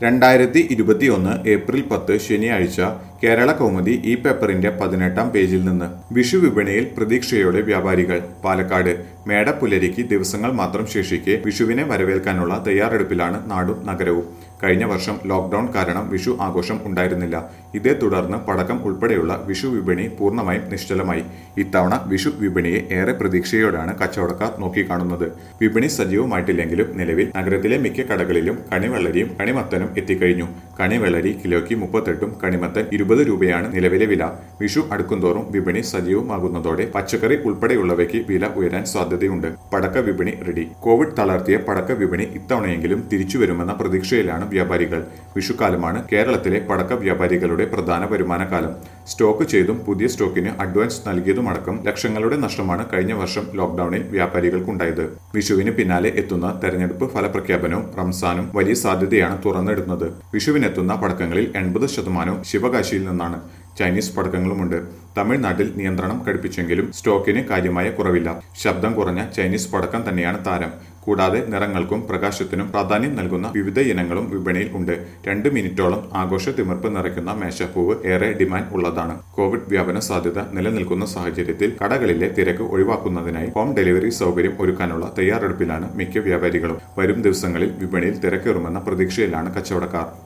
രണ്ടായിരത്തി ഇരുപത്തിയൊന്ന് ഏപ്രിൽ പത്ത് ശനിയാഴ്ച കേരള കൗമുദി ഈ പേപ്പറിന്റെ പതിനെട്ടാം പേജിൽ നിന്ന് വിഷു വിപണിയിൽ പ്രതീക്ഷയോടെ വ്യാപാരികൾ പാലക്കാട് മേടപ്പുലരിക്ക് ദിവസങ്ങൾ മാത്രം ശേഷിക്കെ വിഷുവിനെ വരവേൽക്കാനുള്ള തയ്യാറെടുപ്പിലാണ് നാടും നഗരവും കഴിഞ്ഞ വർഷം ലോക്ഡൌൺ കാരണം വിഷു ആഘോഷം ഉണ്ടായിരുന്നില്ല ഇതേ തുടർന്ന് പടക്കം ഉൾപ്പെടെയുള്ള വിഷു വിപണി പൂർണ്ണമായും നിശ്ചലമായി ഇത്തവണ വിഷു വിപണിയെ ഏറെ പ്രതീക്ഷയോടെയാണ് കച്ചവടക്കാർ നോക്കിക്കാണുന്നത് വിപണി സജീവമായിട്ടില്ലെങ്കിലും നിലവിൽ നഗരത്തിലെ മിക്ക കടകളിലും കണിവെള്ളരിയും കണിമത്തനും എത്തിക്കഴിഞ്ഞു കണിവെള്ളരി കിലോയ്ക്ക് മുപ്പത്തെട്ടും കണിമത്തൻ ഇരുപത് രൂപയാണ് നിലവിലെ വില വിഷു അടുക്കുംതോറും വിപണി സജീവമാകുന്നതോടെ പച്ചക്കറി ഉൾപ്പെടെയുള്ളവയ്ക്ക് വില ഉയരാൻ സാധ്യതയുണ്ട് പടക്ക വിപണി റെഡി കോവിഡ് തളർത്തിയ പടക്ക വിപണി ഇത്തവണയെങ്കിലും തിരിച്ചുവരുമെന്ന പ്രതീക്ഷയിലാണ് വ്യാപാരികൾ വിഷുക്കാലമാണ് കേരളത്തിലെ പടക്ക വ്യാപാരികളുടെ പ്രധാന വരുമാന കാലം സ്റ്റോക്ക് ചെയ്തും പുതിയ സ്റ്റോക്കിന് അഡ്വാൻസ് നൽകിയതുമടക്കം ലക്ഷങ്ങളുടെ നഷ്ടമാണ് കഴിഞ്ഞ വർഷം ലോക്ഡൌണിൽ വ്യാപാരികൾക്കുണ്ടായത് വിഷുവിന് പിന്നാലെ എത്തുന്ന തെരഞ്ഞെടുപ്പ് ഫലപ്രഖ്യാപനവും റംസാനും വലിയ സാധ്യതയാണ് തുറന്നിടുന്നത് വിഷുവിനെത്തുന്ന പടക്കങ്ങളിൽ എൺപത് ശതമാനവും ശിവകാശിയിൽ നിന്നാണ് ചൈനീസ് പടക്കങ്ങളുമുണ്ട് തമിഴ്നാട്ടിൽ നിയന്ത്രണം ഘടിപ്പിച്ചെങ്കിലും സ്റ്റോക്കിന് കാര്യമായ കുറവില്ല ശബ്ദം കുറഞ്ഞ ചൈനീസ് പടക്കം തന്നെയാണ് താരം കൂടാതെ നിറങ്ങൾക്കും പ്രകാശത്തിനും പ്രാധാന്യം നൽകുന്ന വിവിധ ഇനങ്ങളും വിപണിയിൽ ഉണ്ട് രണ്ട് മിനിറ്റോളം ആഘോഷ തിമിർപ്പ് നിറയ്ക്കുന്ന മേശപ്പൂവ് ഏറെ ഡിമാൻഡ് ഉള്ളതാണ് കോവിഡ് വ്യാപന സാധ്യത നിലനിൽക്കുന്ന സാഹചര്യത്തിൽ കടകളിലെ തിരക്ക് ഒഴിവാക്കുന്നതിനായി ഹോം ഡെലിവറി സൗകര്യം ഒരുക്കാനുള്ള തയ്യാറെടുപ്പിലാണ് മിക്ക വ്യാപാരികളും വരും ദിവസങ്ങളിൽ വിപണിയിൽ തിരക്കേറുമെന്ന പ്രതീക്ഷയിലാണ് കച്ചവടക്കാർ